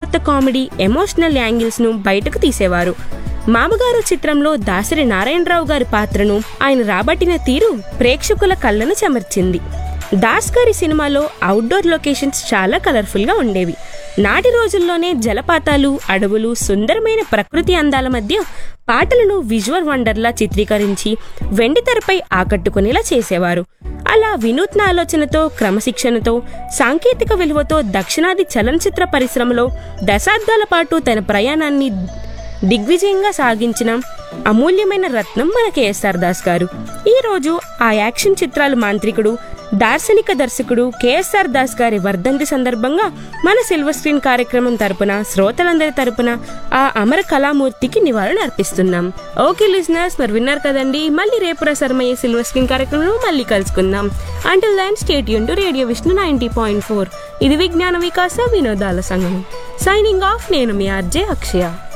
కొత్త comedy emotional యాంగిల్స్ను బయటకు తీసేవారు మామగారు చిత్రంలో దాసరి నారాయణరావు గారి పాత్రను ఆయన రాబట్టిన తీరు ప్రేక్షకుల కళ్ళను చెమర్చింది దాస్ గారి సినిమాలో అవుట్డోర్ లొకేషన్స్ చాలా కలర్ఫుల్గా ఉండేవి నాటి రోజుల్లోనే జలపాతాలు అడవులు సుందరమైన ప్రకృతి అందాల మధ్య పాటలను విజువల్ వండర్లా చిత్రీకరించి వెండితెరపై ఆకట్టుకునేలా చేసేవారు అలా వినూత్న ఆలోచనతో క్రమశిక్షణతో సాంకేతిక విలువతో దక్షిణాది చలనచిత్ర పరిశ్రమలో దశాబ్దాల పాటు తన ప్రయాణాన్ని దిగ్విజయంగా సాగించిన అమూల్యమైన రత్నం మన కేఎస్ఆర్ దాస్ గారు ఈ రోజు ఆ యాక్షన్ చిత్రాలు మాంత్రికుడు దార్శనిక దర్శకుడు కేఎస్ఆర్ దాస్ గారి వర్ధంతి సందర్భంగా మన సిల్వర్ స్క్రీన్ కార్యక్రమం తరపున శ్రోతలందరి తరపున ఆ అమర కళామూర్తికి నివాళులు అర్పిస్తున్నాం ఓకే లిజనర్స్ మరి విన్నారు కదండి మళ్ళీ రేపు ప్రసారమయ్యే సిల్వర్ స్క్రీన్ కార్యక్రమంలో మళ్ళీ కలుసుకుందాం అంటిల్ దాన్ స్టేట్ యూన్ to radio Vishnu ninety point four ఇది విజ్ఞాన వికాస వినోదాల సంఘం సైనింగ్ ఆఫ్ నేను మీ ఆర్జే అక్షయ